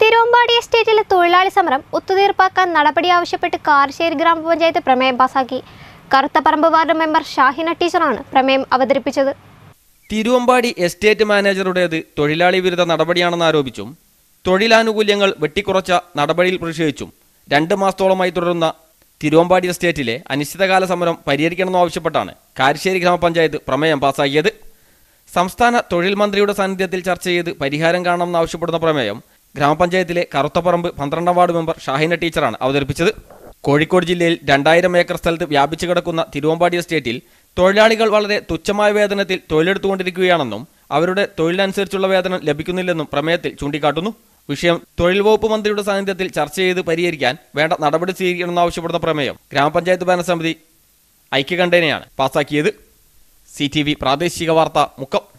തിരുവമ്പാടി എസ്റ്റേറ്റിലെ തൊഴിലാളി സമരം ഒത്തുതീർപ്പാക്കാൻ നടപടി ആവശ്യപ്പെട്ട് കാരശ്ശേരി ഗ്രാമപഞ്ചായത്ത് പ്രമേയം പാസാക്കി കറുത്തപ്പറമ്പ് വാർഡ് മെമ്പർ ഷാഹിന ടീച്ചറാണ് പ്രമേയം അവതരിപ്പിച്ചത് തിരുവമ്പാടി എസ്റ്റേറ്റ് മാനേജറുടേത് തൊഴിലാളി വിരുദ്ധ നടപടിയാണെന്ന് ആരോപിച്ചും തൊഴിലാനുകൂല്യങ്ങൾ വെട്ടിക്കുറച്ച നടപടിയിൽ പ്രതിഷേധിച്ചും രണ്ട് മാസത്തോളമായി തുടരുന്ന തിരുവമ്പാടി എസ്റ്റേറ്റിലെ അനിശ്ചിതകാല സമരം പരിഹരിക്കണമെന്നാവശ്യപ്പെട്ടാണ് കാരശ്ശേരി ഗ്രാമപഞ്ചായത്ത് പ്രമേയം പാസാക്കിയത് സംസ്ഥാന തൊഴിൽ മന്ത്രിയുടെ സാന്നിധ്യത്തിൽ ചർച്ച ചെയ്ത് പരിഹാരം കാണണമെന്നാവശ്യപ്പെടുന്ന പ്രമേയം ഗ്രാമപഞ്ചായത്തിലെ കറുത്തപ്പറമ്പ് പന്ത്രണ്ടാം വാർഡ് മെമ്പർ ഷാഹിന ടീച്ചറാണ് അവതരിപ്പിച്ചത് കോഴിക്കോട് ജില്ലയിൽ രണ്ടായിരം ഏക്കർ സ്ഥലത്ത് വ്യാപിച്ചു കിടക്കുന്ന തിരുവമ്പാടി എസ്റ്റേറ്റിൽ തൊഴിലാളികൾ വളരെ തുച്ഛമായ വേതനത്തിൽ തൊഴിലെടുത്തുകൊണ്ടിരിക്കുകയാണെന്നും അവരുടെ തൊഴിലനുസരിച്ചുള്ള വേതനം ലഭിക്കുന്നില്ലെന്നും പ്രമേയത്തിൽ ചൂണ്ടിക്കാട്ടുന്നു വിഷയം തൊഴിൽ വകുപ്പ് മന്ത്രിയുടെ സാന്നിധ്യത്തിൽ ചർച്ച ചെയ്ത് പരിഹരിക്കാൻ വേണ്ട നടപടി സ്വീകരിക്കണമെന്നാവശ്യപ്പെടുന്ന പ്രമേയം ഗ്രാമപഞ്ചായത്ത് ഭരണസമിതി ഐക്യകണ്ഠേനയാണ് പാസാക്കിയത് സി ടി വി പ്രാദേശിക വാർത്ത മുക്കം